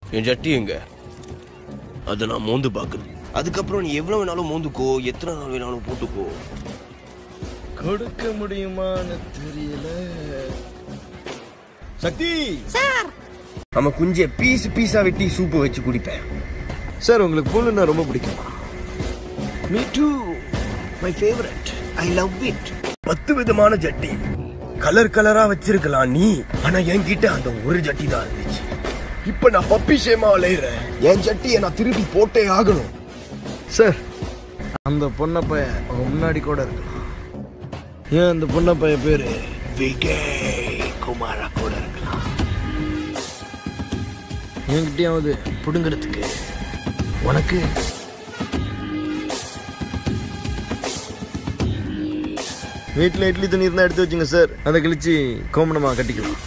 என் ஜட்டி எங்க அதை நான் மோந்து பார்க்கணும் அதுக்கப்புறம் நீ எவ்வளவு வேணாலும் மோந்துக்கோ எத்தனை நாள் வேணாலும் போட்டுக்கோ கொடுக்க முடியுமான்னு தெரியல சக்தி நம்ம குஞ்சை பீஸ் பீஸா வெட்டி சூப்பு வச்சு குடிப்பேன் சார் உங்களுக்கு புல்லுன்னா ரொம்ப பிடிக்குமா me too my favourite I love it பத்து விதமான ஜட்டி கலர் கலரா வச்சிருக்கலாம் நீ ஆனா என்கிட்ட அந்த ஒரு ஜட்டி தான் இருந்துச்சு இப்ப நான் பப்பி சேமா அலையிறேன் என் ஜட்டியை நான் திருப்பி போட்டே ஆகணும் சார் அந்த பொண்ணை பையன் உங்க முன்னாடி கூட இருக்கலாம் ஏன் அந்த பொண்ணை பையன் பேரு விஜய் குமாரா கூட இருக்கலாம் என்கிட்டயாவது புடுங்கிறதுக்கு உனக்கு வீட்டில் இட்லி துணி இருந்தால் எடுத்து வச்சுங்க சார் அதை கழிச்சு கோமணமாக கட்டிக்கலாம்